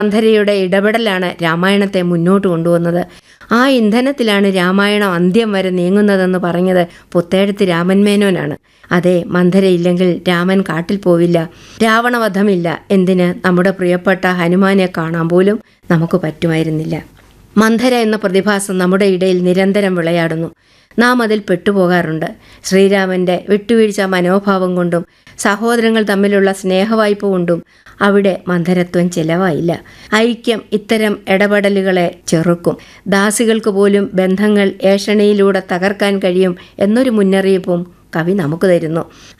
മന്ധരയുടെ ഇടപെടലാണ് രാമായണത്തെ മുന്നോട്ട് കൊണ്ടുവന്നത് ആ ഇന്ധനത്തിലാണ് രാമായണം അന്ത്യം വരെ നീങ്ങുന്നതെന്ന് പറഞ്ഞത് പുത്തേഴത്ത് രാമൻ മേനോനാണ് അതെ മന്ധരയില്ലെങ്കിൽ രാമൻ കാട്ടിൽ പോവില്ല രാവണവധമില്ല എന്തിന് നമ്മുടെ പ്രിയപ്പെട്ട ഹനുമാനെ കാണാൻ പോലും നമുക്ക് പറ്റുമായിരുന്നില്ല മന്ധര എന്ന പ്രതിഭാസം നമ്മുടെ ഇടയിൽ നിരന്തരം വിളയാടുന്നു നാം അതിൽ പെട്ടുപോകാറുണ്ട് ശ്രീരാമന്റെ വിട്ടുവീഴ്ച മനോഭാവം കൊണ്ടും സഹോദരങ്ങൾ തമ്മിലുള്ള സ്നേഹവായ്പ കൊണ്ടും അവിടെ മന്ധരത്വം ചെലവായില്ല ഐക്യം ഇത്തരം ഇടപെടലുകളെ ചെറുക്കും ദാസികൾക്ക് പോലും ബന്ധങ്ങൾ ഏഷണിയിലൂടെ തകർക്കാൻ കഴിയും എന്നൊരു മുന്നറിയിപ്പും കവി നമുക്ക് തരുന്നു